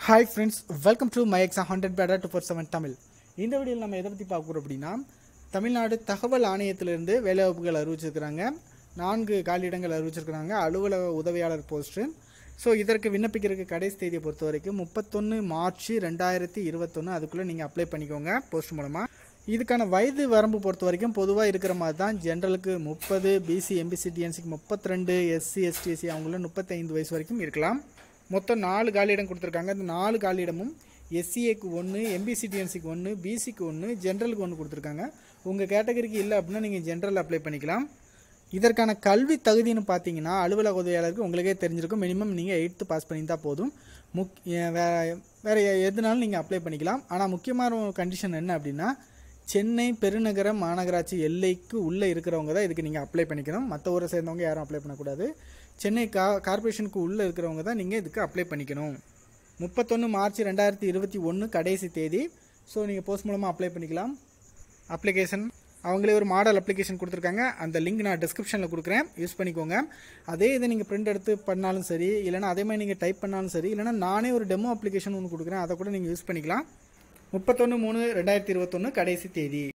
hi friends welcome to my exam hundred பேடா two four seven Tamil இந்த வீடியோவில் நம்ம எதை பற்றி பார்க்க போகிறோம் அப்படின்னா தமிழ்நாடு தகவல் ஆணையத்திலிருந்து வேலைவாய்ப்புகள் அறிவிச்சிருக்கிறாங்க நான்கு காலியிடங்கள் அறிவிச்சிருக்கிறாங்க அலுவலக உதவியாளர் போஸ்ட்டு ஸோ இதற்கு விண்ணப்பிக்கிறதுக்கு கடைசி தேதியை பொறுத்த வரைக்கும் முப்பத்தொன்று மார்ச் ரெண்டாயிரத்தி இருபத்தொன்று அதுக்குள்ளே நீங்கள் அப்ளை பண்ணிக்கோங்க போஸ்ட் மூலமாக இதுக்கான வயது வரம்பு பொறுத்த வரைக்கும் பொதுவாக இருக்கிற மாதிரி தான் ஜென்ரலுக்கு முப்பது பிசி எம்பிசி டிஎன்சிக்கு முப்பத்தி ரெண்டு எஸ்சி எஸ்டிஎஸ்சி அவங்கள முப்பத்தைந்து வயசு வரைக்கும் இருக்கலாம் மொத்தம் நாலு காலியிடம் கொடுத்துருக்காங்க இந்த நாலு காலியிடமும் எஸ்சிஏக்கு ஒன்று எம்பிசி டிஎன்சிக்கு ஒன்று பிசிக்கு ஒன்று ஜென்ரலுக்கு ஒன்று கொடுத்துருக்காங்க உங்கள் கேட்டகரிக்கு இல்லை அப்படின்னா நீங்கள் ஜென்ரல் அப்ளை பண்ணிக்கலாம் இதற்கான கல்வி தகுதின்னு பார்த்தீங்கன்னா அலுவலக உதவியாளருக்கு உங்களுக்கே தெரிஞ்சிருக்கும் மினிமம் நீங்கள் எயித்து பாஸ் பண்ணியிருந்தால் போதும் முக் வே வேறு எதுனாலும் நீங்கள் அப்ளை பண்ணிக்கலாம் ஆனால் முக்கியமான ஒரு கண்டிஷன் என்ன அப்படின்னா சென்னை பெருநகர மாநகராட்சி எல்லைக்கு உள்ளே இருக்கிறவங்க தான் இதுக்கு நீங்கள் அப்ளை பண்ணிக்கணும் மற்ற ஊரை சேர்ந்தவங்க யாரும் அப்ளை பண்ணக்கூடாது சென்னை கா கார்பரேஷனுக்கு உள்ளே இருக்கிறவங்க தான் நீங்கள் இதுக்கு அப்ளை பண்ணிக்கணும் முப்பத்தொன்று மார்ச் ரெண்டாயிரத்தி இருபத்தி ஒன்று கடைசி தேதி ஸோ நீங்கள் போஸ்ட் மூலமாக அப்ளை பண்ணிக்கலாம் அப்ளிகேஷன் அவங்களே ஒரு மாடல் அப்ளிகேஷன் கொடுத்துருக்காங்க அந்த லிங்க் நான் டிஸ்கிரிப்ஷனில் கொடுக்குறேன் யூஸ் பண்ணிக்கோங்க அதே இதை நீங்கள் பிரிண்ட் எடுத்து பண்ணாலும் சரி இல்லைனா அதே மாதிரி நீங்கள் டைப் பண்ணாலும் சரி இல்லைனா நானே ஒரு டெமோ அப்ளிகேஷன் ஒன்று கொடுக்குறேன் அதை கூட நீங்கள் யூஸ் பண்ணிக்கலாம் முப்பத்தொன்று மூணு ரெண்டாயிரத்தி இருபத்தொன்று கடைசி தேதி